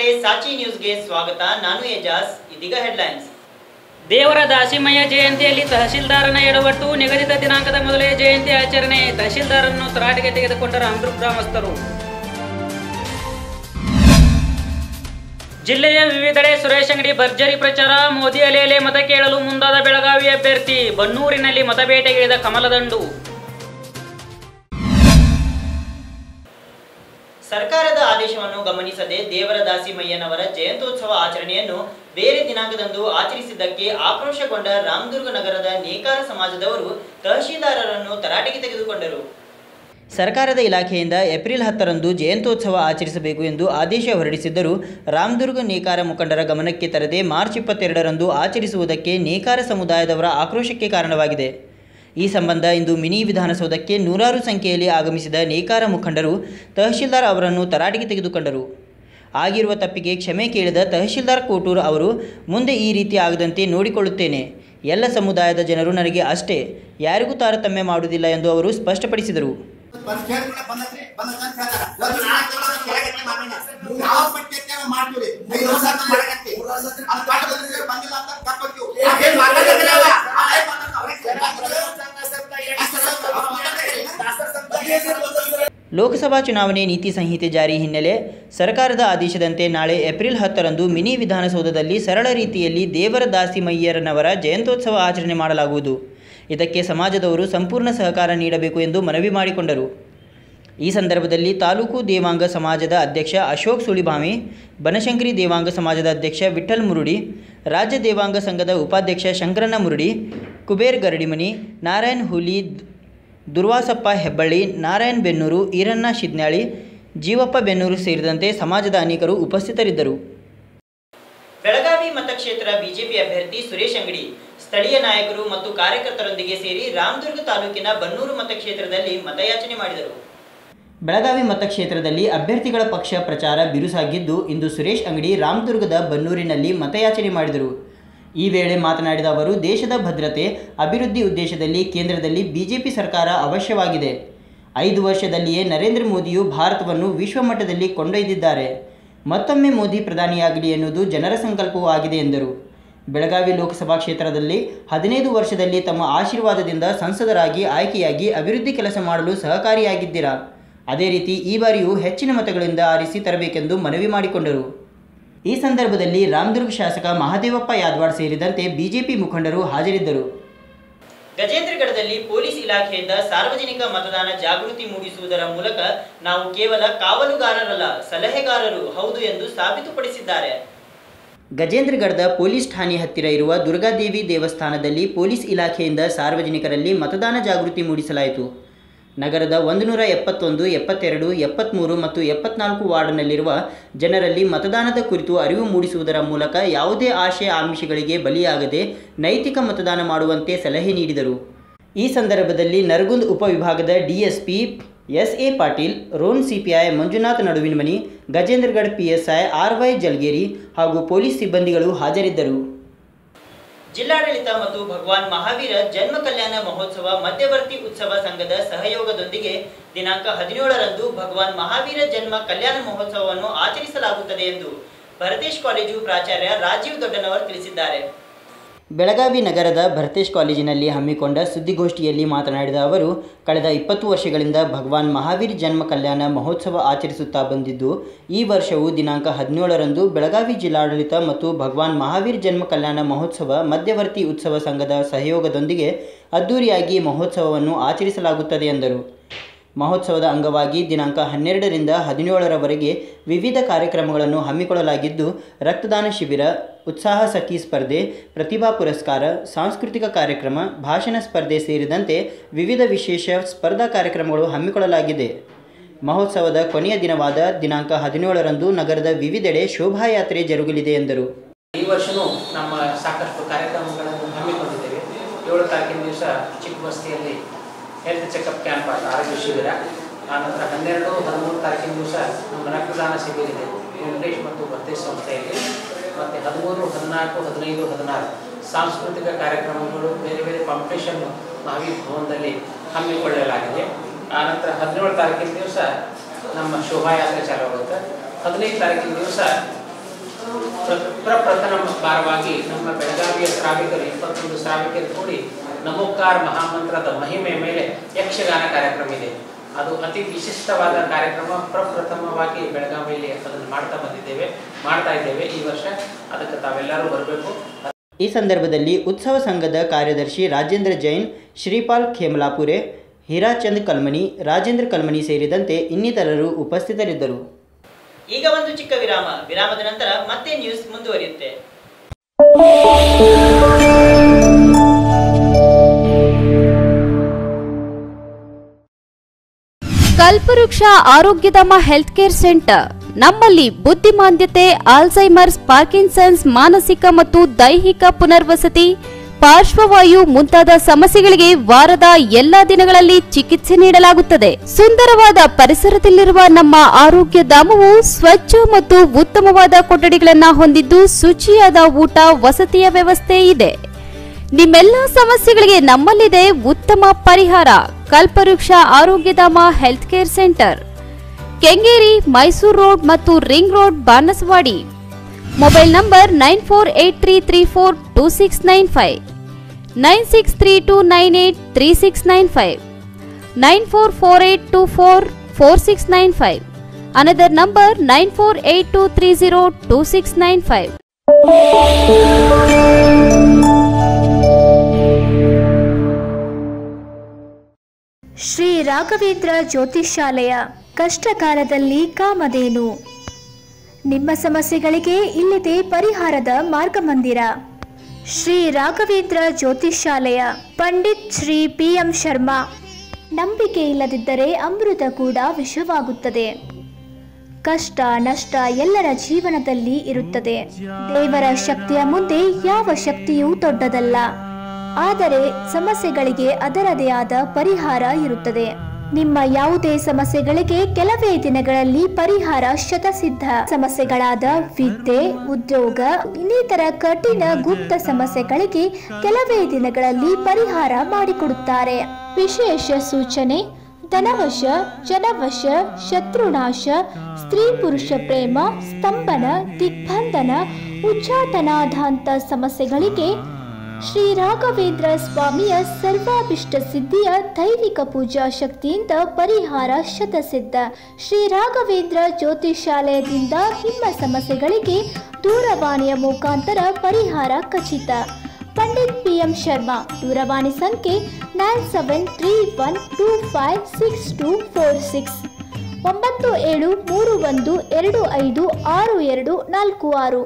ವೀಕ್ಷಕರೇ ಸಾಚಿ ನ್ಯೂಸ್ಗೆ ಸ್ವಾಗತ ನಾನು ಎಜಾಸ್ ಇದೀಗ ಹೆಡ್ಲೈನ್ಸ್ ದೇವರ ದಾಸಿಮಯ್ಯ ಜಯಂತಿಯಲ್ಲಿ ತಹಶೀಲ್ದಾರನ ಎಡವಟ್ಟು ನಿಗದಿತ ದಿನಾಂಕದ ಮೊದಲೇ ಜಯಂತಿ ಆಚರಣೆ ತಹಶೀಲ್ದಾರನ್ನು ತರಾಟೆಗೆ ತೆಗೆದುಕೊಂಡ ರಾಮದುರ್ಗ ಗ್ರಾಮಸ್ಥರು ಜಿಲ್ಲೆಯ ವಿವಿಧೆಡೆ ಸುರೇಶ್ ಅಂಗಡಿ ಭರ್ಜರಿ ಪ್ರಚಾರ ಮೋದಿ ಅಲೆಯಲೆ ಮತ ಕೇಳಲು ಮುಂದಾದ ಬೆಳಗಾವಿ ಅಭ್ಯರ್ಥಿ ಬನ್ನೂರಿನಲ್ಲಿ ಮತಬೇಟೆಗಿಳಿದ ಕಮಲದಂಡು ಸರ್ಕಾರದ ಆದೇಶವನ್ನು ಗಮನಿಸದೆ ದೇವರ ದಾಸಿಮಯ್ಯನವರ ಜಯಂತ್ಯೋತ್ಸವ ಆಚರಣೆಯನ್ನು ಬೇರೆ ದಿನಾಂಕದಂದು ಆಚರಿಸಿದ್ದಕ್ಕೆ ಆಕ್ರೋಶಗೊಂಡ ರಾಮದುರ್ಗ ನಗರದ ನೇಕಾರ ಸಮಾಜದವರು ತಹಶೀಲ್ದಾರರನ್ನು ತರಾಟೆಗೆ ತೆಗೆದುಕೊಂಡರು ಸರ್ಕಾರದ ಇಲಾಖೆಯಿಂದ ಏಪ್ರಿಲ್ ಹತ್ತರಂದು ಜಯಂತ್ಯೋತ್ಸವ ಆಚರಿಸಬೇಕು ಎಂದು ಆದೇಶ ಹೊರಡಿಸಿದ್ದರೂ ರಾಮದುರ್ಗ ನೇಕಾರ ಮುಖಂಡರ ಗಮನಕ್ಕೆ ತರದೆ ಮಾರ್ಚ್ ಇಪ್ಪತ್ತೆರಡರಂದು ಆಚರಿಸುವುದಕ್ಕೆ ನೇಕಾರ ಸಮುದಾಯದವರ ಆಕ್ರೋಶಕ್ಕೆ ಕಾರಣವಾಗಿದೆ ಈ ಸಂಬಂಧ ಇಂದು ಮಿನಿ ವಿಧಾನಸೌಧಕ್ಕೆ ನೂರಾರು ಸಂಖ್ಯೆಯಲ್ಲಿ ಆಗಮಿಸಿದ ನೇಕಾರ ಮುಖಂಡರು ತಹಶೀಲ್ದಾರ್ ಅವರನ್ನು ತರಾಟೆಗೆ ತೆಗೆದುಕೊಂಡರು ಆಗಿರುವ ತಪ್ಪಿಗೆ ಕ್ಷಮೆ ಕೇಳಿದ ತಹಶೀಲ್ದಾರ್ ಕೋಟೂರ್ ಅವರು ಮುಂದೆ ಈ ರೀತಿ ಆಗದಂತೆ ನೋಡಿಕೊಳ್ಳುತ್ತೇನೆ ಎಲ್ಲ ಸಮುದಾಯದ ಜನರು ನನಗೆ ಅಷ್ಟೇ ಯಾರಿಗೂ ತಾರತಮ್ಯ ಮಾಡುವುದಿಲ್ಲ ಎಂದು ಅವರು ಸ್ಪಷ್ಟಪಡಿಸಿದರು ಬಂದ್ ಕೇಳ್ಬಿಡ ಬಂದತ್ರಿ ಬಂದತ್ತ ಅಂತ ಯಾವ ಪಟ್ಟಿ ಐತೆ ಮಾಡ್ತೀವಿ ಐದು ವರ್ಷ ಅಂತ ಮಾಡಕತ್ತಿ ಅದು ಪಾಠ ಬಂದಿದ್ರೆ ಬಂದಿಲ್ಲ ಅಂತ ತಪ್ಪತ್ತು ಏನ್ ಮಾತಾಡ್ತಿಲ್ಲ ಅವ? ಆ, ಏನ್ ಮಾತಾಡ್ತಾವ? ಲೋಕಸಭಾ ಚುನಾವಣೆ ನೀತಿ ಸಂಹಿತೆ ಜಾರಿ ಹಿನ್ನೆಲೆ ಸರ್ಕಾರದ ಆದೇಶದಂತೆ ನಾಳೆ ಏಪ್ರಿಲ್ ಹತ್ತರಂದು ಮಿನಿ ವಿಧಾನಸೌಧದಲ್ಲಿ ಸರಳ ರೀತಿಯಲ್ಲಿ ದೇವರ ದಾಸಿಮಯ್ಯರನವರ ಜಯಂತ್ಯೋತ್ಸವ ಆಚರಣೆ ಮಾಡಲಾಗುವುದು ಇದಕ್ಕೆ ಸಮಾಜದವರು ಸಂಪೂರ್ಣ ಸಹಕಾರ ನೀಡಬೇಕು ಎಂದು ಮನವಿ ಮಾಡಿಕೊಂಡರು ಈ ಸಂದರ್ಭದಲ್ಲಿ ತಾಲೂಕು ದೇವಾಂಗ ಸಮಾಜದ ಅಧ್ಯಕ್ಷ ಅಶೋಕ್ ಸುಳಿಭಾಮಿ ಬನಶಂಕರಿ ದೇವಾಂಗ ಸಮಾಜದ ಅಧ್ಯಕ್ಷ ವಿಠಲ್ ಮುರುಡಿ ರಾಜ್ಯ ದೇವಾಂಗ ಸಂಘದ ಉಪಾಧ್ಯಕ್ಷ ಶಂಕರಣ್ಣ ಮುರುಡಿ ಕುಬೇರ್ ಗರಡಿಮನಿ ನಾರಾಯಣ್ ಹುಲಿ ದುರ್ವಾಸಪ್ಪ ಹೆಬ್ಬಳ್ಳಿ ನಾರಾಯಣ್ ಬೆನ್ನೂರು ಈರಣ್ಣ ಶಿದ್ನ್ಯಾಳಿ ಜೀವಪ್ಪ ಬೆನ್ನೂರು ಸೇರಿದಂತೆ ಸಮಾಜದ ಅನೇಕರು ಉಪಸ್ಥಿತರಿದ್ದರು ಬೆಳಗಾವಿ ಮತಕ್ಷೇತ್ರ ಬಿಜೆಪಿ ಅಭ್ಯರ್ಥಿ ಸುರೇಶ್ ಅಂಗಡಿ ಸ್ಥಳೀಯ ನಾಯಕರು ಮತ್ತು ಕಾರ್ಯಕರ್ತರೊಂದಿಗೆ ಸೇರಿ ರಾಮದುರ್ಗ ತಾಲೂಕಿನ ಬನ್ನೂರು ಮತಕ್ಷೇತ್ರದಲ್ಲಿ ಮತಯಾಚನೆ ಮಾಡಿದರು ಬೆಳಗಾವಿ ಮತಕ್ಷೇತ್ರದಲ್ಲಿ ಅಭ್ಯರ್ಥಿಗಳ ಪಕ್ಷ ಪ್ರಚಾರ ಬಿರುಸಾಗಿದ್ದು ಇಂದು ಸುರೇಶ್ ಅಂಗಡಿ ರಾಮದುರ್ಗದ ಬನ್ನೂರಿನಲ್ಲಿ ಮತಯಾಚನೆ ಮಾಡಿದರು ಈ ವೇಳೆ ಮಾತನಾಡಿದ ಅವರು ದೇಶದ ಭದ್ರತೆ ಅಭಿವೃದ್ಧಿ ಉದ್ದೇಶದಲ್ಲಿ ಕೇಂದ್ರದಲ್ಲಿ ಬಿಜೆಪಿ ಸರ್ಕಾರ ಅವಶ್ಯವಾಗಿದೆ ಐದು ವರ್ಷದಲ್ಲಿಯೇ ನರೇಂದ್ರ ಮೋದಿಯು ಭಾರತವನ್ನು ವಿಶ್ವಮಟ್ಟದಲ್ಲಿ ಕೊಂಡೊಯ್ದಿದ್ದಾರೆ ಮತ್ತೊಮ್ಮೆ ಮೋದಿ ಪ್ರಧಾನಿಯಾಗಲಿ ಎನ್ನುವುದು ಜನರ ಸಂಕಲ್ಪವೂ ಆಗಿದೆ ಎಂದರು ಬೆಳಗಾವಿ ಲೋಕಸಭಾ ಕ್ಷೇತ್ರದಲ್ಲಿ ಹದಿನೈದು ವರ್ಷದಲ್ಲಿ ತಮ್ಮ ಆಶೀರ್ವಾದದಿಂದ ಸಂಸದರಾಗಿ ಆಯ್ಕೆಯಾಗಿ ಅಭಿವೃದ್ಧಿ ಕೆಲಸ ಮಾಡಲು ಸಹಕಾರಿಯಾಗಿದ್ದೀರಾ ಅದೇ ರೀತಿ ಈ ಬಾರಿಯೂ ಹೆಚ್ಚಿನ ಮತಗಳಿಂದ ಆರಿಸಿ ತರಬೇಕೆಂದು ಮನವಿ ಮಾಡಿಕೊಂಡರು ಈ ಸಂದರ್ಭದಲ್ಲಿ ರಾಮದುರ್ಗ ಶಾಸಕ ಮಹಾದೇವಪ್ಪ ಯಾದವಾಡ್ ಸೇರಿದಂತೆ ಬಿಜೆಪಿ ಮುಖಂಡರು ಹಾಜರಿದ್ದರು ಗಜೇಂದ್ರಗಢದಲ್ಲಿ ಪೊಲೀಸ್ ಇಲಾಖೆಯಿಂದ ಸಾರ್ವಜನಿಕ ಮತದಾನ ಜಾಗೃತಿ ಮೂಡಿಸುವುದರ ಮೂಲಕ ನಾವು ಕೇವಲ ಕಾವಲುಗಾರರಲ್ಲ ಸಲಹೆಗಾರರು ಹೌದು ಎಂದು ಸಾಬೀತುಪಡಿಸಿದ್ದಾರೆ ಗಜೇಂದ್ರಗಢದ ಪೊಲೀಸ್ ಠಾಣೆ ಹತ್ತಿರ ಇರುವ ದುರ್ಗಾದೇವಿ ದೇವಸ್ಥಾನದಲ್ಲಿ ಪೊಲೀಸ್ ಇಲಾಖೆಯಿಂದ ಸಾರ್ವಜನಿಕರಲ್ಲಿ ಮತದಾನ ಜಾಗೃತಿ ಮೂಡಿಸಲಾಯಿತು ನಗರದ ಒಂದು ನೂರ ಎಪ್ಪತ್ತೊಂದು ಎಪ್ಪತ್ತೆರಡು ಎಪ್ಪತ್ತ್ಮೂರು ಮತ್ತು ಎಪ್ಪತ್ನಾಲ್ಕು ವಾರ್ಡ್ನಲ್ಲಿರುವ ಜನರಲ್ಲಿ ಮತದಾನದ ಕುರಿತು ಅರಿವು ಮೂಡಿಸುವುದರ ಮೂಲಕ ಯಾವುದೇ ಆಶಯ ಆಮಿಷಗಳಿಗೆ ಬಲಿಯಾಗದೆ ನೈತಿಕ ಮತದಾನ ಮಾಡುವಂತೆ ಸಲಹೆ ನೀಡಿದರು ಈ ಸಂದರ್ಭದಲ್ಲಿ ನರಗುಂದ್ ಉಪವಿಭಾಗದ DSP S A Patil Ron CPI Manjunath Naduvinamani Gajendragad PSI R Y Jalgeri ಹಾಗೂ ಪೊಲೀಸ್ ಸಿಬ್ಬಂದಿಗಳು ಹಾಜರಿದ್ದರು ಜಿಲ್ಲಾಡಳಿತ ಮತ್ತು ಭಗವಾನ್ ಮಹಾವೀರ ಜನ್ಮ ಕಲ್ಯಾಣ ಮಹೋತ್ಸವ ಮಧ್ಯವರ್ತಿ ಉತ್ಸವ ಸಂಘದ ಸಹಯೋಗದೊಂದಿಗೆ ದಿನಾಂಕ ಹದಿನೇಳರಂದು ಭಗವಾನ್ ಮಹಾವೀರ ಜನ್ಮ ಕಲ್ಯಾಣ ಮಹೋತ್ಸವವನ್ನು ಆಚರಿಸಲಾಗುತ್ತದೆ ಎಂದು ಭರತೇಶ್ ಕಾಲೇಜು ಪ್ರಾಚಾರ್ಯ ರಾಜೀವ್ ದೊಡ್ಡನವರ್ ತಿಳಿಸಿದ್ದಾರೆ ಬೆಳಗಾವಿ ನಗರದ ಭರತೇಶ್ ಕಾಲೇಜಿನಲ್ಲಿ ಹಮ್ಮಿಕೊಂಡ ಸುದ್ದಿಗೋಷ್ಠಿಯಲ್ಲಿ ಮಾತನಾಡಿದ ಅವರು ಕಳೆದ ಇಪ್ಪತ್ತು ವರ್ಷಗಳಿಂದ ಭಗವಾನ್ ಮಹಾವೀರ್ ಜನ್ಮ ಕಲ್ಯಾಣ ಮಹೋತ್ಸವ ಆಚರಿಸುತ್ತಾ ಬಂದಿದ್ದು ಈ ವರ್ಷವೂ ದಿನಾಂಕ ಹದಿನೇಳರಂದು ಬೆಳಗಾವಿ ಜಿಲ್ಲಾಡಳಿತ ಮತ್ತು ಭಗವಾನ್ ಮಹಾವೀರ್ ಜನ್ಮ ಕಲ್ಯಾಣ ಮಹೋತ್ಸವ ಮಧ್ಯವರ್ತಿ ಉತ್ಸವ ಸಂಘದ ಸಹಯೋಗದೊಂದಿಗೆ ಅದ್ದೂರಿಯಾಗಿ ಮಹೋತ್ಸವವನ್ನು ಆಚರಿಸಲಾಗುತ್ತದೆ ಎಂದರು ಮಹೋತ್ಸವದ ಅಂಗವಾಗಿ ದಿನಾಂಕ ಹನ್ನೆರಡರಿಂದ ಹದಿನೇಳರವರೆಗೆ ವಿವಿಧ ಕಾರ್ಯಕ್ರಮಗಳನ್ನು ಹಮ್ಮಿಕೊಳ್ಳಲಾಗಿದ್ದು ರಕ್ತದಾನ ಶಿಬಿರ ಉತ್ಸಾಹ ಸಖಿ ಸ್ಪರ್ಧೆ ಪ್ರತಿಭಾ ಪುರಸ್ಕಾರ ಸಾಂಸ್ಕೃತಿಕ ಕಾರ್ಯಕ್ರಮ ಭಾಷಣ ಸ್ಪರ್ಧೆ ಸೇರಿದಂತೆ ವಿವಿಧ ವಿಶೇಷ ಸ್ಪರ್ಧಾ ಕಾರ್ಯಕ್ರಮಗಳು ಹಮ್ಮಿಕೊಳ್ಳಲಾಗಿದೆ ಮಹೋತ್ಸವದ ಕೊನೆಯ ದಿನವಾದ ದಿನಾಂಕ ಹದಿನೇಳರಂದು ನಗರದ ವಿವಿಧೆಡೆ ಶೋಭಾಯಾತ್ರೆ ಜರುಗಲಿದೆ ಎಂದರು ಈ ವರ್ಷವೂ ನಮ್ಮ ಸಾಕಷ್ಟು ಕಾರ್ಯಕ್ರಮಗಳನ್ನು ಹಮ್ಮಿಕೊಂಡಿದ್ದೇವೆ ಏಳು ತಾರೀಕಿನ ದಿವಸ ಚಿಕ್ಕ ಬಸ್ತಿಯಲ್ಲಿ ಹೆಲ್ತ್ ಚೆಕಪ್ ಕ್ಯಾಂಪ್ ಆಟ ಆರೋಗ್ಯ ಶಿಬಿರ ಆನಂತರ ಹನ್ನೆರಡು ಹದಿಮೂರು ತಾರೀಕಿನ ದಿವಸ ನಮ್ಮ ರಕ್ತದಾನ ಶಿಬಿರ ಇದೆ ವೆಂಕಟೇಶ್ ಮತ್ತು ಭರ್ತೇಶ್ ಸಂಸ್ಥೆಯಲ್ಲಿ ಮತ್ತು ಹದಿಮೂರು ಹದಿನಾಲ್ಕು ಹದಿನೈದು ಹದಿನಾರು ಸಾಂಸ್ಕೃತಿಕ ಕಾರ್ಯಕ್ರಮಗಳು ಬೇರೆ ಬೇರೆ ಕಾಂಪಿಟೇಷನ್ ಮಹಾವೀರ್ ಭವನದಲ್ಲಿ ಹಮ್ಮಿಕೊಳ್ಳಲಾಗಿದೆ ಆನಂತರ ಹದಿನೇಳು ತಾರೀಕಿನ ದಿವಸ ನಮ್ಮ ಶೋಭಾಯಾತ್ರೆ ಚಾಲು ಆಗುತ್ತೆ ಹದಿನೈದು ತಾರೀಕಿನ ದಿವಸ ಪ್ರ- ಪ್ರಪ್ರಥಮ ಬಾರವಾಗಿ ನಮ್ಮ ಬೆಳಗಾವಿಯ ಶ್ರಾವಿಕರು ಇಪ್ಪತ್ತೊಂದು ಶ್ರಾವಿಕರು ಕೂಡಿ ನಮೋಕಾರ ಮಹಾಮಂತ್ರದ ಮಹಿಮೆ ಮೇಲೆ ಯಕ್ಷಗಾನ ಕಾರ್ಯಕ್ರಮ ಇದೆ ಅದು ಅತಿ ವಿಶಿಷ್ಟವಾದ ಕಾರ್ಯಕ್ರಮ ಪ್ರಪ್ರಥಮವಾಗಿ ಬೆಳಗಾವಿಯಲ್ಲಿ ಅದನ್ನು ಮಾಡ್ತಾ ಬಂದಿದ್ದೇವೆ ಮಾಡ್ತಾ ಇದ್ದೇವೆ ಈ ವರ್ಷ ಅದಕ್ಕೆ ತಾವೆಲ್ಲರೂ ಬರಬೇಕು ಈ ಸಂದರ್ಭದಲ್ಲಿ ಉತ್ಸವ ಸಂಘದ ಕಾರ್ಯದರ್ಶಿ ರಾಜೇಂದ್ರ ಜೈನ್ ಶ್ರೀಪಾಲ್ ಖೇಮಲಾಪುರೆ ಹೀರಾಚಂದ್ ಕಲ್ಮನಿ ರಾಜೇಂದ್ರ ಕಲ್ಮನಿ ಸೇರಿದಂತೆ ಇನ್ನಿತರರು ಉಪಸ್ಥಿತರಿದ್ದರು ಈಗ ಒಂದು ಚಿಕ್ಕ ವಿರಾಮ ವಿರಾಮದ ನಂತರ ಮತ್ತೆ ನ್ಯೂಸ್ ಮುಂದುವರಿಯುತ್ತೆ ಕಲ್ಪವೃಕ್ಷ ಆರೋಗ್ಯಧಾಮ ಹೆಲ್ತ್ ಕೇರ್ ಸೆಂಟರ್ ನಮ್ಮಲ್ಲಿ ಬುದ್ಧಿಮಾಂದ್ಯತೆ ಆಲ್ಝೈಮರ್ಸ್ ಪಾರ್ಕಿನ್ಸನ್ಸ್ ಮಾನಸಿಕ ಮತ್ತು ದೈಹಿಕ ಪುನರ್ವಸತಿ ಪಾರ್ಶ್ವವಾಯು ಮುಂತಾದ ಸಮಸ್ಯೆಗಳಿಗೆ ವಾರದ ಎಲ್ಲಾ ದಿನಗಳಲ್ಲಿ ಚಿಕಿತ್ಸೆ ನೀಡಲಾಗುತ್ತದೆ ಸುಂದರವಾದ ಪರಿಸರದಲ್ಲಿರುವ ನಮ್ಮ ಆರೋಗ್ಯ ಧಾಮವು ಸ್ವಚ್ಛ ಮತ್ತು ಉತ್ತಮವಾದ ಕೊಠಡಿಗಳನ್ನ ಹೊಂದಿದ್ದು ಶುಚಿಯಾದ ಊಟ ವಸತಿಯ ವ್ಯವಸ್ಥೆ ಇದೆ ನಿಮ್ಮೆಲ್ಲ ಸಮಸ್ಯೆಗಳಿಗೆ ನಮ್ಮಲ್ಲಿದೆ ಉತ್ತಮ ಪರಿಹಾರ Kalpavriksha Arogyadhama health care centre Kengeri Mysuru road ಮತ್ತು ring road Banaswadi mobile number nine four eight three three four two six nine five nine six three two nine eight three six nine five nine four four eight two four four six nine five another number nine four eight two three zero two six nine five Shri Raghavendra Jyotishyalaya ಕಷ್ಟಕಾಲದಲ್ಲಿ ಕಾಮಧೇನು ನಿಮ್ಮ ಸಮಸ್ಯೆಗಳಿಗೆ ಇಲ್ಲಿದೆ ಪರಿಹಾರದ ಮಾರ್ಗಮಂದಿರ Shri Raghavendra ಜ್ಯೋತಿಷ್ಯಾಲಯ Pandit Shri P M Sharma ನಂಬಿಕೆ ಇಲ್ಲದಿದ್ದರೆ ಅಮೃತ ಕೂಡ ವಿಷವಾಗುತ್ತದೆ ಕಷ್ಟ ನಷ್ಟ ಎಲ್ಲರ ಜೀವನದಲ್ಲಿ ಇರುತ್ತದೆ ದೇವರ ಶಕ್ತಿಯ ಮುಂದೆ ಯಾವ ಶಕ್ತಿಯೂ ದೊಡ್ಡದಲ್ಲ ಆದರೆ ಸಮಸ್ಯೆಗಳಿಗೆ ಅದರದೇ ಆದ ಪರಿಹಾರ ಇರುತ್ತದೆ ನಿಮ್ಮ ಯಾವುದೇ ಸಮಸ್ಯೆಗಳಿಗೆ ಕೆಲವೇ ದಿನಗಳಲ್ಲಿ ಪರಿಹಾರ ಶತಸಿದ್ಧ ಸಮಸ್ಯೆಗಳಾದ ವಿದ್ಯೆ ಉದ್ಯೋಗ ಇನ್ನಿತರ ಕಠಿಣ ಗುಪ್ತ ಸಮಸ್ಯೆಗಳಿಗೆ ಕೆಲವೇ ದಿನಗಳಲ್ಲಿ ಪರಿಹಾರ ಮಾಡಿಕೊಡುತ್ತಾರೆ ವಿಶೇಷ ಸೂಚನೆ ಧನವಶ ಜನವಶ ಶತ್ರುನಾಶ ಸ್ತ್ರೀ ಪುರುಷ ಪ್ರೇಮ ಸ್ತಂಭನ ದಿಗ್ಬಂಧನ ಉಚ್ಚಾಟನಾಧಾಂತ ಸಮಸ್ಯೆಗಳಿಗೆ ಶ್ರೀ ರಾಘವೇಂದ್ರ ಸ್ವಾಮಿಯ ಸರ್ವಾಭಿಷ್ಟ ಸಿದ್ಧಿಯ ದೈವಿಕ ಪೂಜಾ ಶಕ್ತಿಯಿಂದ ಪರಿಹಾರ ಶತಸಿದ್ಧ ಶ್ರೀ ರಾಘವೇಂದ್ರ ಜ್ಯೋತಿಷಾಲಯದಿಂದ ನಿಮ್ಮ ಸಮಸ್ಯೆಗಳಿಗೆ ದೂರವಾಣಿಯ ಮುಖಾಂತರ ಪರಿಹಾರ ಖಚಿತ ಪಂಡಿತ್ ಪಿ ಎಂ ಶರ್ಮಾ ದೂರವಾಣಿ ಸಂಖ್ಯೆ nine seven three one two five six two four six ಒಂಬತ್ತು ಏಳು ಮೂರು ಒಂದು ಎರಡು ಐದು ಆರು ಎರಡು ನಾಲ್ಕು ಆರು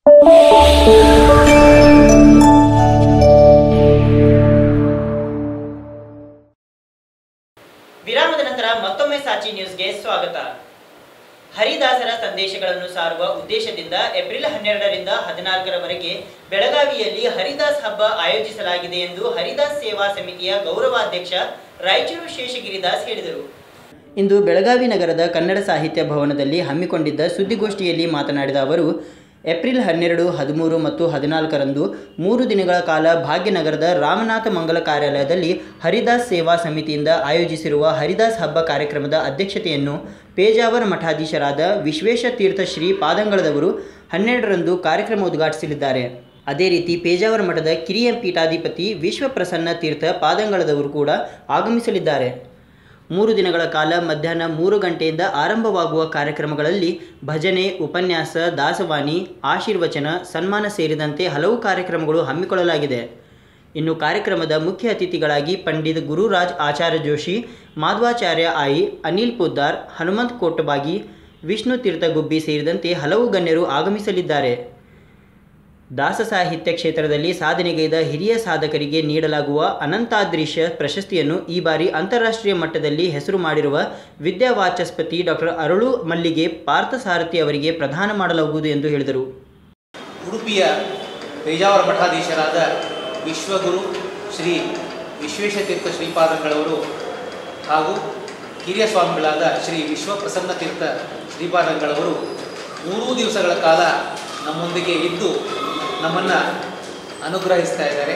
ವಿರಾಮದ ನಂತರ ಮತ್ತೊಮ್ಮೆ ಸಾಚಿ ನ್ಯೂಸ್ಗೆ ಸ್ವಾಗತ ಹರಿದಾಸರ ಸಂದೇಶಗಳನ್ನು ಸಾರುವ ಉದ್ದೇಶದಿಂದ ಏಪ್ರಿಲ್ ಹನ್ನೆರಡರಿಂದ ಹದಿನಾಲ್ಕರವರೆಗೆ ಬೆಳಗಾವಿಯಲ್ಲಿ ಹರಿದಾಸ್ ಹಬ್ಬ ಆಯೋಜಿಸಲಾಗಿದೆ ಎಂದು ಹರಿದಾಸ್ ಸೇವಾ ಸಮಿತಿಯ ಗೌರವಾಧ್ಯಕ್ಷ ರಾಯಚೂರು ಶೇಷಗಿರಿದಾಸ್ ಹೇಳಿದರು ಇಂದು ಬೆಳಗಾವಿ ನಗರದ ಕನ್ನಡ ಸಾಹಿತ್ಯ ಭವನದಲ್ಲಿ ಹಮ್ಮಿಕೊಂಡಿದ್ದ ಸುದ್ದಿಗೋಷ್ಠಿಯಲ್ಲಿ ಮಾತನಾಡಿದ ಅವರು ಏಪ್ರಿಲ್ ಹನ್ನೆರಡು ಹದಿಮೂರು ಮತ್ತು ಹದಿನಾಲ್ಕರಂದು ಮೂರು ದಿನಗಳ ಕಾಲ ಭಾಗ್ಯನಗರದ ರಾಮನಾಥ ಮಂಗಲ ಕಾರ್ಯಾಲಯದಲ್ಲಿ ಹರಿದಾಸ್ ಸೇವಾ ಸಮಿತಿಯಿಂದ ಆಯೋಜಿಸಿರುವ ಹರಿದಾಸ್ ಹಬ್ಬ ಕಾರ್ಯಕ್ರಮದ ಅಧ್ಯಕ್ಷತೆಯನ್ನು ಪೇಜಾವರ ಮಠಾಧೀಶರಾದ ವಿಶ್ವೇಶ ತೀರ್ಥ ಶ್ರೀ ಪಾದಂಗಳದವರು ಹನ್ನೆರಡರಂದು ಕಾರ್ಯಕ್ರಮ ಉದ್ಘಾಟಿಸಲಿದ್ದಾರೆ ಅದೇ ರೀತಿ ಪೇಜಾವರ ಮಠದ ಕಿರಿಯ ಪೀಠಾಧಿಪತಿ ವಿಶ್ವಪ್ರಸನ್ನ ತೀರ್ಥ ಪಾದಂಗಳದವರು ಕೂಡ ಆಗಮಿಸಲಿದ್ದಾರೆ ಮೂರು ದಿನಗಳ ಕಾಲ ಮಧ್ಯಾಹ್ನ ಮೂರು ಗಂಟೆಯಿಂದ ಆರಂಭವಾಗುವ ಕಾರ್ಯಕ್ರಮಗಳಲ್ಲಿ ಭಜನೆ ಉಪನ್ಯಾಸ ದಾಸವಾಣಿ ಆಶೀರ್ವಚನ ಸನ್ಮಾನ ಸೇರಿದಂತೆ ಹಲವು ಕಾರ್ಯಕ್ರಮಗಳು ಹಮ್ಮಿಕೊಳ್ಳಲಾಗಿದೆ ಇನ್ನು ಕಾರ್ಯಕ್ರಮದ ಮುಖ್ಯ ಅತಿಥಿಗಳಾಗಿ ಪಂಡಿತ್ ಗುರುರಾಜ್ ಆಚಾರ್ಯ ಜೋಶಿ ಮಾಧ್ವಾಚಾರ್ಯ ಆಯಿ ಅನಿಲ್ ಪುದ್ದಾರ್ ಹನುಮಂತ್ ಕೋಟಬಾಗಿ ವಿಷ್ಣು ತೀರ್ಥ ಗುಬ್ಬಿ ಸೇರಿದಂತೆ ಹಲವು ಗಣ್ಯರು ಆಗಮಿಸಲಿದ್ದಾರೆ ದಾಸ ಸಾಹಿತ್ಯ ಕ್ಷೇತ್ರದಲ್ಲಿ ಸಾಧನೆಗೈದ ಹಿರಿಯ ಸಾಧಕರಿಗೆ ನೀಡಲಾಗುವ ಅನಂತಾದ್ರೀಶ ಪ್ರಶಸ್ತಿಯನ್ನು ಈ ಬಾರಿ ಅಂತಾರಾಷ್ಟ್ರೀಯ ಮಟ್ಟದಲ್ಲಿ ಹೆಸರು ಮಾಡಿರುವ ವಿದ್ಯಾವಾಚಸ್ಪತಿ ಡಾಕ್ಟರ್ ಅರಳು ಮಲ್ಲಿಗೆ ಪಾರ್ಥಸಾರಥಿ ಅವರಿಗೆ ಪ್ರದಾನ ಮಾಡಲಾಗುವುದು ಎಂದು ಹೇಳಿದರು ಉಡುಪಿಯ ಪೇಜಾವರ ಮಠಾಧೀಶರಾದ ವಿಶ್ವಗುರು ಶ್ರೀ ವಿಶ್ವೇಶತೀರ್ಥ ಶ್ರೀಪಾದಂಗಳವರು ಹಾಗೂ ಹಿರಿಯ ಸ್ವಾಮಿಗಳಾದ ಶ್ರೀ ವಿಶ್ವಪ್ರಸನ್ನ ತೀರ್ಥ ಶ್ರೀಪಾದಂಗಳವರು ಮೂರೂ ದಿವಸಗಳ ಕಾಲ ನಮ್ಮೊಂದಿಗೆ ಇದ್ದು ನಮ್ಮನ್ನು ಅನುಗ್ರಹಿಸ್ತಾ ಇದ್ದಾರೆ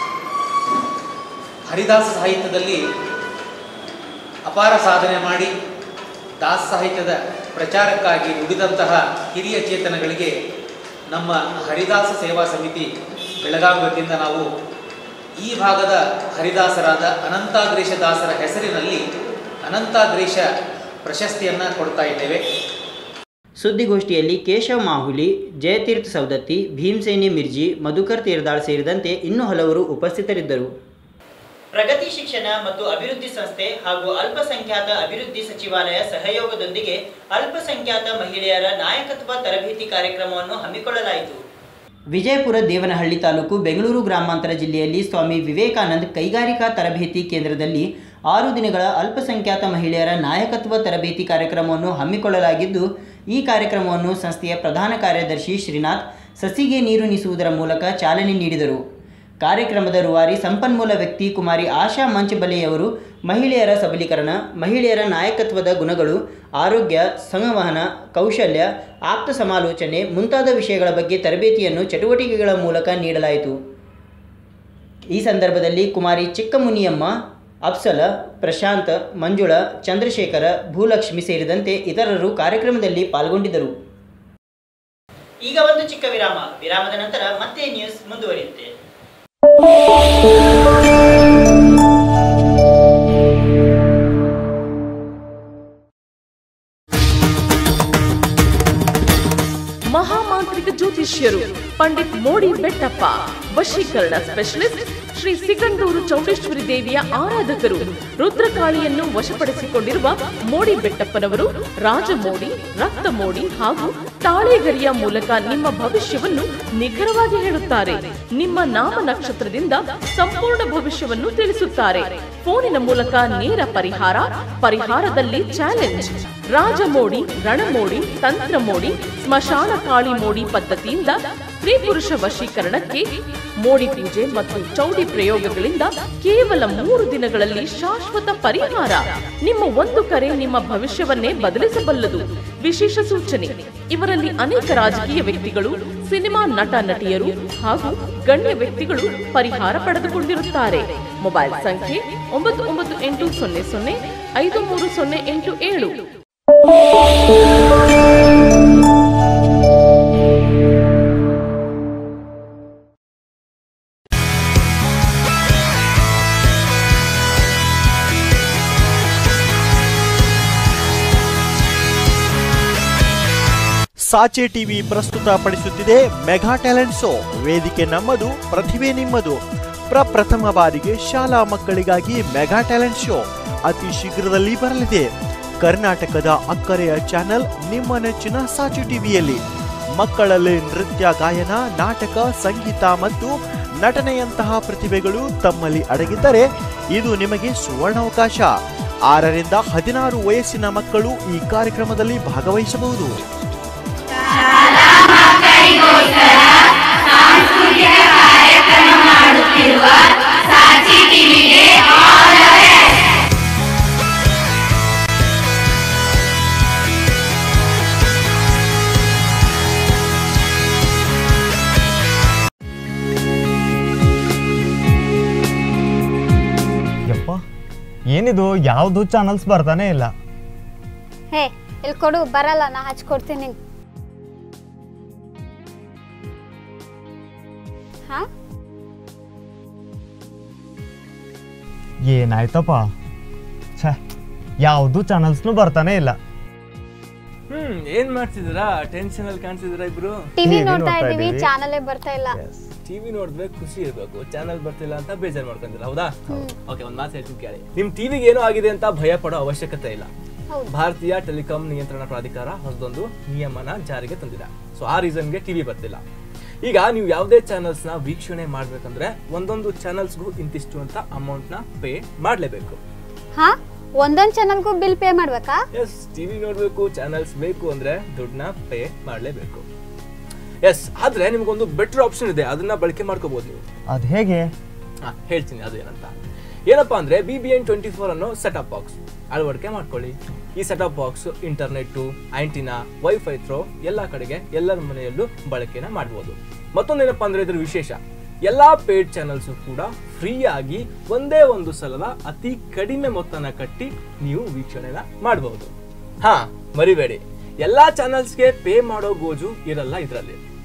ಹರಿದಾಸ ಸಾಹಿತ್ಯದಲ್ಲಿ ಅಪಾರ ಸಾಧನೆ ಮಾಡಿ ದಾಸ ಸಾಹಿತ್ಯದ ಪ್ರಚಾರಕ್ಕಾಗಿ ದುಡಿದಂತಹ ಹಿರಿಯ ಚೇತನಗಳಿಗೆ ನಮ್ಮ ಹರಿದಾಸ ಸೇವಾ ಸಮಿತಿ ಬೆಳಗಾವಿ ವತಿಯಿಂದ ನಾವು ಈ ಭಾಗದ ಹರಿದಾಸರಾದ ಅನಂತಾಗ್ರೀಶ ದಾಸರ ಹೆಸರಿನಲ್ಲಿ ಅನಂತಾಗ್ರೀಶ ಪ್ರಶಸ್ತಿಯನ್ನು ಕೊಡ್ತಾ ಇದ್ದೇವೆ ಸುದ್ದಿಗೋಷ್ಠಿಯಲ್ಲಿ ಕೇಶವ್ ಮಾಹುಲಿ ಜಯತೀರ್ಥ ಸೌದತ್ತಿ ಭೀಮಸೇನಿ ಮಿರ್ಜಿ ಮಧುಕರ್ ತೀರ್ದಾಳ್ ಸೇರಿದಂತೆ ಇನ್ನೂ ಹಲವರು ಉಪಸ್ಥಿತರಿದ್ದರು ಪ್ರಗತಿ ಶಿಕ್ಷಣ ಮತ್ತು ಅಭಿವೃದ್ಧಿ ಸಂಸ್ಥೆ ಹಾಗೂ ಅಲ್ಪಸಂಖ್ಯಾತ ಅಭಿವೃದ್ಧಿ ಸಚಿವಾಲಯ ಸಹಯೋಗದೊಂದಿಗೆ ಅಲ್ಪಸಂಖ್ಯಾತ ಮಹಿಳೆಯರ ನಾಯಕತ್ವ ತರಬೇತಿ ಕಾರ್ಯಕ್ರಮವನ್ನು ಹಮ್ಮಿಕೊಳ್ಳಲಾಯಿತು ವಿಜಯಪುರ ದೇವನಹಳ್ಳಿ ತಾಲೂಕು ಬೆಂಗಳೂರು ಗ್ರಾಮಾಂತರ ಜಿಲ್ಲೆಯಲ್ಲಿ ಸ್ವಾಮಿ ವಿವೇಕಾನಂದ್ ಕೈಗಾರಿಕಾ ತರಬೇತಿ ಕೇಂದ್ರದಲ್ಲಿ ಆರು ದಿನಗಳ ಅಲ್ಪಸಂಖ್ಯಾತ ಮಹಿಳೆಯರ ನಾಯಕತ್ವ ತರಬೇತಿ ಕಾರ್ಯಕ್ರಮವನ್ನು ಹಮ್ಮಿಕೊಳ್ಳಲಾಗಿದ್ದು ಈ ಕಾರ್ಯಕ್ರಮವನ್ನು ಸಂಸ್ಥೆಯ ಪ್ರಧಾನ ಕಾರ್ಯದರ್ಶಿ ಶ್ರೀನಾಥ್ ಸಸಿಗೆ ನೀರುಣಿಸುವುದರ ಮೂಲಕ ಚಾಲನೆ ನೀಡಿದರು ಕಾರ್ಯಕ್ರಮದ ರೂವಾರಿ ಸಂಪನ್ಮೂಲ ವ್ಯಕ್ತಿ ಕುಮಾರಿ ಆಶಾ ಮಂಚಬಲೆಯವರು ಮಹಿಳೆಯರ ಸಬಲೀಕರಣ ಮಹಿಳೆಯರ ನಾಯಕತ್ವದ ಗುಣಗಳು ಆರೋಗ್ಯ ಸಂವಹನ ಕೌಶಲ್ಯ ಆಪ್ತ ಸಮಾಲೋಚನೆ ಮುಂತಾದ ವಿಷಯಗಳ ಬಗ್ಗೆ ತರಬೇತಿಯನ್ನು ಚಟುವಟಿಕೆಗಳ ಮೂಲಕ ನೀಡಲಾಯಿತು ಈ ಸಂದರ್ಭದಲ್ಲಿ ಕುಮಾರಿ ಚಿಕ್ಕಮುನಿಯಮ್ಮ ಅಫ್ಸಲ ಪ್ರಶಾಂತ್ ಮಂಜುಳ ಚಂದ್ರಶೇಖರ ಭೂಲಕ್ಷ್ಮಿ ಸೇರಿದಂತೆ ಇತರರು ಕಾರ್ಯಕ್ರಮದಲ್ಲಿ ಪಾಲ್ಗೊಂಡಿದ್ದರು ಈಗ ಒಂದು ಚಿಕ್ಕ ವಿರಾಮ ವಿರಾಮದ ನಂತರ ಮತ್ತೆ ನ್ಯೂಸ್ ಮುಂದುವರಿಯುತ್ತೆ ಮಹಾಮಾಂತ್ರಿಕ ಜ್ಯೋತಿಷ್ಯರು ಪಂಡಿತ್ ಮೋಡಿ ಬೆಟ್ಟಪ್ಪ ವಶೀಕರಣ ಸ್ಪೆಷಲಿಸ್ಟ್ ಶ್ರೀ ಸಿಗಂದೂರು ಚೌಡೇಶ್ವರಿ ದೇವಿಯ ಆರಾಧಕರು ರುದ್ರಕಾಳಿಯನ್ನು ವಶಪಡಿಸಿಕೊಂಡಿರುವ ಮೋಡಿ ಬೆಟ್ಟಪ್ಪನವರು ರಾಜಮೋಡಿ ರಕ್ತ ಮೋಡಿ ಹಾಗೂ ತಾಳೆಗರಿಯ ಮೂಲಕ ನಿಮ್ಮ ಭವಿಷ್ಯವನ್ನು ನಿಖರವಾಗಿ ಹೇಳುತ್ತಾರೆ ನಿಮ್ಮ ನಾಮ ನಕ್ಷತ್ರದಿಂದ ಸಂಪೂರ್ಣ ಭವಿಷ್ಯವನ್ನು ತಿಳಿಸುತ್ತಾರೆ ಫೋನಿನ ಮೂಲಕ ನೇರ ಪರಿಹಾರ ಪರಿಹಾರದಲ್ಲಿ ಚಾಲೆಂಜ್ ರಾಜಮೋಡಿ ರಣಮೋಡಿ ತಂತ್ರ ಮೋಡಿ ಸ್ಮಶಾನ ಕಾಳಿ ಮೋಡಿ ಪದ್ಧತಿಯಿಂದ ಸ್ತ್ರೀ ಪುರುಷ ವಶೀಕರಣಕ್ಕೆ ಮೋಡಿ ಪೂಜೆ ಮತ್ತು ಚೌಡಿ ಪ್ರಯೋಗಗಳಿಂದ ಕೇವಲ ಮೂರು ದಿನಗಳಲ್ಲಿ ಶಾಶ್ವತ ಪರಿಹಾರ ನಿಮ್ಮ ಒಂದು ಕರೆ ನಿಮ್ಮ ಭವಿಷ್ಯವನ್ನೇ ಬದಲಿಸಬಲ್ಲದು ವಿಶೇಷ ಸೂಚನೆ ಇವರಲ್ಲಿ ಅನೇಕ ರಾಜಕೀಯ ವ್ಯಕ್ತಿಗಳು ಸಿನಿಮಾ ನಟ ನಟಿಯರು ಹಾಗೂ ಗಣ್ಯ ವ್ಯಕ್ತಿಗಳು ಪರಿಹಾರ ಪಡೆದುಕೊಂಡಿರುತ್ತಾರೆ ಮೊಬೈಲ್ ಸಂಖ್ಯೆ ಒಂಬತ್ತು ಒಂಬತ್ತು ಎಂಟು ಸೊನ್ನೆ ಸೊನ್ನೆ ಐದು ಮೂರು ಸೊನ್ನೆ ಎಂಟು ಏಳು ಸಾಚೆ ಟಿವಿ ಪ್ರಸ್ತುತಪಡಿಸುತ್ತಿದೆ ಮೆಗಾ ಟ್ಯಾಲೆಂಟ್ ಶೋ ವೇದಿಕೆ ನಮ್ಮದು ಪ್ರತಿಭೆ ನಿಮ್ಮದು ಪ್ರಪ್ರಥಮ ಬಾರಿಗೆ ಶಾಲಾ ಮಕ್ಕಳಿಗಾಗಿ ಮೆಗಾ ಟ್ಯಾಲೆಂಟ್ ಶೋ ಅತಿ ಶೀಘ್ರದಲ್ಲಿ ಬರಲಿದೆ ಕರ್ನಾಟಕದ ಅಕ್ಕರೆಯ ಚಾನೆಲ್ ನಿಮ್ಮ ನೆಚ್ಚಿನ ಸಾಚೆ ಟಿವಿಯಲ್ಲಿ ಮಕ್ಕಳಲ್ಲಿ ನೃತ್ಯ ಗಾಯನ ನಾಟಕ ಸಂಗೀತ ಮತ್ತು ನಟನೆಯಂತಹ ಪ್ರತಿಭೆಗಳು ತಮ್ಮಲ್ಲಿ ಅಡಗಿದ್ದರೆ ಇದು ನಿಮಗೆ ಸುವರ್ಣಾವಕಾಶ ಆರರಿಂದ ಹದಿನಾರು ವಯಸ್ಸಿನ ಮಕ್ಕಳು ಈ ಕಾರ್ಯಕ್ರಮದಲ್ಲಿ ಭಾಗವಹಿಸಬಹುದು ಯಪ್ಪ ಏನಿದು ಯಾವುದು ಚಾನಲ್ಸ್ ಬರ್ತಾನೆ ಇಲ್ಲ ಹೇ ಇಲ್ಲಿ ಕೊಡು ಬರಲ್ಲ ನಾ ಹಚ್ಕೊಡ್ತೀನಿ ಹಾ ಏನಾಯ್ತಪ್ಪ ಛೇ ಯಾವುದು ಚಾನಲ್ಸ್ನು ಬರ್ತಾನೆ ಇಲ್ಲ ಹ್ಮ್ ಏನ್ ಮಾಡ್ತಿದ್ದೀರಾ ಟೆನ್ಷನ್ ಅಲ್ಲಿ ಕಾಣಿಸಿದಿರಾ ಇಬ್ರು ಟಿವಿ TV ನೋಡ್ತಾ ನೋಡ್ತಾ ಇದೀವಿ ಇದೀವಿ. ಚಾನಲೇ ಬರ್ತಾ ಇಲ್ಲ ಟಿವಿ ನೋಡಿದ್ರೆ ಖುಷಿ ಇರ್ಬೇಕು ಚಾನಲ್ ಬರ್ತಿಲ್ಲ ಅಂತ ಬೇಜಾರ್ ಮಾಡ್ಕೊಂತೀರಾ ಹೌದಾ ಓಕೆ ಒಂದ್ ಮಾತು ಹೇಳ್ತೀನಿ ಕೇಳಿ ನಿಮ್ ಟಿವಿಗೆ ಏನೋ ಆಗಿದೆ ಅಂತ ಭಯ ಪಡೋ ಅವಶ್ಯಕತೆ ಇಲ್ಲ ಹೌದು. ಭಾರತೀಯ ಟೆಲಿಕಾಂ ನಿಯಂತ್ರಣ ಪ್ರಾಧಿಕಾರ ಹೊಸದೊಂದು ನಿಯಮನ ಜಾರಿಗೆ ತಂದಿದೆ ಸೊ ಆ ರೀಸನ್ಗೆ ಟಿವಿ ಬರ್ತಿಲ್ಲ ಈಗ ನೀವು ಯಾವುದೇ ಚಾನಲ್ಸ್ ನ ವೀಕ್ಷಣೆ ಮಾಡ್ಬೇಕಂದ್ರೆ ಒಂದೊಂದು ಚಾನಲ್ಸ್ಗೂ ಇಂತಿಷ್ಟು ಅಂತ ಅಮೌಂಟ್ ನ ಪೇ ಮಾಡ್ಲೇಬೇಕು ಹಾ ಒಂದೊಂದ್ ಚಾನಲ್ಗೂ ಬಿಲ್ ಪೇ ಮಾಡ್ಬೇಕಾ ಎಸ್ ಟಿವಿ ನೋಡ್ಬೇಕು ಚಾನಲ್ಸ್ ಬೇಕು ಅಂದ್ರೆ ದುಡ್ಡನ್ನ ಪೇ ಮಾಡ್ಲೇಬೇಕು ಎಸ್ ಆದ್ರೆ ನಿಮ್ಗೊಂದು ಬೆಟರ್ ಆಪ್ಷನ್ ಇದೆ ಅದನ್ನ ಬಳಕೆ ಮಾಡ್ಕೋಬಹುದು ನೀವು ಅದು ಹೇಗೆ ಹಾ, ಹೇಳ್ತೀನಿ ಅದು ಏನಂತ ಏನಪ್ಪಾ ಅಂದ್ರೆ B B N twenty four ಅನ್ನೋ ಸೆಟಪ್ ಬಾಕ್ಸ್ ಅಳವಡಿಕೆ ಮಾಡ್ಕೊಳ್ಳಿ ಈ setup box internet antenna wifi through ಎಲ್ಲ ಕಡೆಗೆ ಎಲ್ಲರ ಮನೆಯಲ್ಲೂ ಬಳಕೆನ ಮಾಡ್ಬೋದು ಮತ್ತೊಂದೇನಪ್ಪಾ ಅಂದ್ರೆ ಇದ್ರ ವಿಶೇಷ ಎಲ್ಲಾ ಪೇಡ್ ಚಾನಲ್ಸ್ ಕೂಡ ಫ್ರೀ ಆಗಿ ಒಂದೇ ಒಂದು ಸಲದ ಅತಿ ಕಡಿಮೆ ಮೊತ್ತನ ಕಟ್ಟಿ ನೀವು ವೀಕ್ಷಣೆನ ಮಾಡಬಹುದು ಹಾ ಮರಿಬೇಡಿ ಎಲ್ಲಾ ಚಾನಲ್ಸ್ಗೆ ಪೇ ಮಾಡೋ ಗೋಜು ಇರಲ್ಲ ಇದರಲ್ಲಿ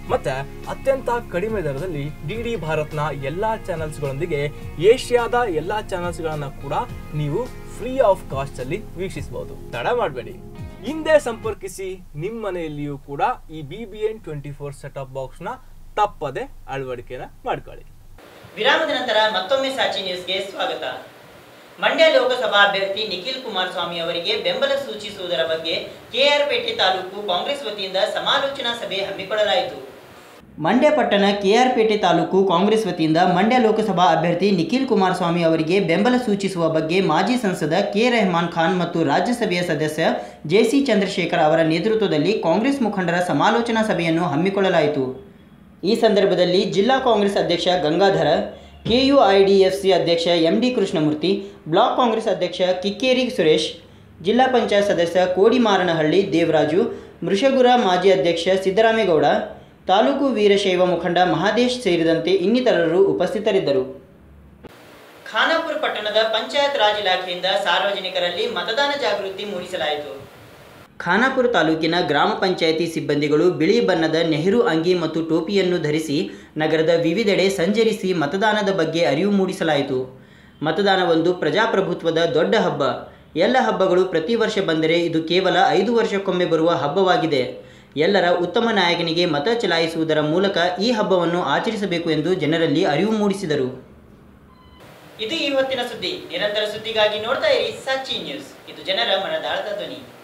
ಮತ್ತೆ ಅತ್ಯಂತ ಕಡಿಮೆ ದರದಲ್ಲಿ ಡಿ ಡಿ ಭಾರತ್ನ ಎಲ್ಲಾ ಚಾನೆಲ್ಸ್ಗಳೊಂದಿಗೆ ಏಷ್ಯಾದ ಎಲ್ಲಾ ಚಾನೆಲ್ಸ್ಗಳನ್ನ ಕೂಡ ನೀವು ಫ್ರೀ ಆಫ್ ಕಾಸ್ಟ್ ಅಲ್ಲಿ ವೀಕ್ಷಿಸಬಹುದು ತಡ ಮಾಡಬೇಡಿ ಹಿಂದೆ ಸಂಪರ್ಕಿಸಿ ನಿಮ್ಮ ಮನೆಯಲ್ಲಿಯೂ ಕೂಡ ಈ B B N twenty four setup ಬಾಕ್ಸ್ನ ತಪ್ಪದೆ ಅಳವಡಿಕೆನ ಮಾಡ್ಕೊಳ್ಳಿ ವಿರಾಮದ ನಂತರ ಮತ್ತೊಮ್ಮೆ ಸಾಚಿ ನ್ಯೂಸ್ಗೆ ಸ್ವಾಗತ ಮಂಡ್ಯ ಲೋಕಸಭಾ ಅಭ್ಯರ್ಥಿ ನಿಖಿಲ್ ಕುಮಾರಸ್ವಾಮಿ ಅವರಿಗೆ ಬೆಂಬಲ ಸೂಚಿಸುವುದರ ಬಗ್ಗೆ ಕೆಆರ್ಪೇಟೆ ತಾಲೂಕು ಕಾಂಗ್ರೆಸ್ ವತಿಯಿಂದ ಸಮಾಲೋಚನಾ ಸಭೆ ಹಮ್ಮಿಕೊಳ್ಳಲಾಯಿತು ಮಂಡ್ಯ ಪಟ್ಟಣ ಕೆಆರ್ಪೇಟೆ ತಾಲೂಕು ಕಾಂಗ್ರೆಸ್ ವತಿಯಿಂದ ಮಂಡ್ಯ ಲೋಕಸಭಾ ಅಭ್ಯರ್ಥಿ ನಿಖಿಲ್ ಕುಮಾರಸ್ವಾಮಿ ಅವರಿಗೆ ಬೆಂಬಲ ಸೂಚಿಸುವ ಬಗ್ಗೆ ಮಾಜಿ ಸಂಸದ ಕೆ ರೆಹಮಾನ್ ಖಾನ್ ಮತ್ತು ರಾಜ್ಯಸಭೆಯ ಸದಸ್ಯ ಜೆಸಿ ಚಂದ್ರಶೇಖರ್ ಅವರ ನೇತೃತ್ವದಲ್ಲಿ ಕಾಂಗ್ರೆಸ್ ಮುಖಂಡರ ಸಮಾಲೋಚನಾ ಸಭೆಯನ್ನು ಹಮ್ಮಿಕೊಳ್ಳಲಾಯಿತು ಈ ಸಂದರ್ಭದಲ್ಲಿ ಜಿಲ್ಲಾ ಕಾಂಗ್ರೆಸ್ ಅಧ್ಯಕ್ಷ ಗಂಗಾಧರ ಕೆಯುಐಡಿಎಫ್ಸಿ ಅಧ್ಯಕ್ಷ M D Krishnamurthy block Congress ಅಧ್ಯಕ್ಷ ಕಿಕ್ಕೇರಿ ಸುರೇಶ್ ಜಿಲ್ಲಾ ಪಂಚಾಯತ್ ಸದಸ್ಯ ಕೋಡಿಮಾರನಹಳ್ಳಿ ದೇವರಾಜು ಮೃಷಗುರ ಮಾಜಿ ಅಧ್ಯಕ್ಷ ಸಿದ್ದರಾಮೇಗೌಡ ತಾಲೂಕು ವೀರಶೈವ ಮುಖಂಡ ಮಹಾದೇಶ್ ಸೇರಿದಂತೆ ಇನ್ನಿತರರು ಉಪಸ್ಥಿತರಿದ್ದರು ಖಾನಾಪುರ ಪಟ್ಟಣದ ಪಂಚಾಯತ್ ರಾಜ್ ಇಲಾಖೆಯಿಂದ ಸಾರ್ವಜನಿಕರಲ್ಲಿ ಮತದಾನ ಜಾಗೃತಿ ಮೂಡಿಸಲಾಯಿತು ಖಾನಾಪುರ ತಾಲೂಕಿನ ಗ್ರಾಮ ಪಂಚಾಯಿತಿ ಸಿಬ್ಬಂದಿಗಳು ಬಿಳಿ ಬಣ್ಣದ ನೆಹರು ಅಂಗಿ ಮತ್ತು ಟೋಪಿಯನ್ನು ಧರಿಸಿ ನಗರದ ವಿವಿಧೆಡೆ ಸಂಚರಿಸಿ ಮತದಾನದ ಬಗ್ಗೆ ಅರಿವು ಮೂಡಿಸಲಾಯಿತು ಮತದಾನ ಒಂದು ಪ್ರಜಾಪ್ರಭುತ್ವದ ದೊಡ್ಡ ಹಬ್ಬ ಎಲ್ಲ ಹಬ್ಬಗಳು ಪ್ರತಿ ವರ್ಷ ಬಂದರೆ ಇದು ಕೇವಲ ಐದು ವರ್ಷಕ್ಕೊಮ್ಮೆ ಬರುವ ಹಬ್ಬವಾಗಿದೆ ಎಲ್ಲರ ಉತ್ತಮ ನಾಯಕನಿಗೆ ಮತ ಚಲಾಯಿಸುವುದರ ಮೂಲಕ ಈ ಹಬ್ಬವನ್ನು ಆಚರಿಸಬೇಕು ಎಂದು ಜನರಲ್ಲಿ ಅರಿವು ಮೂಡಿಸಿದರು ಇದು ಈ ಹೊತ್ತಿನ ಸುದ್ದಿ ನಿರಂತರ ಸುದ್ದಿಗಾಗಿ ನೋಡ್ತಾ ಇರಿ ಸಾಚಿ ನ್ಯೂಸ್ ಇದು ಜನರ ಮನದಾಳದ ಧ್ವನಿ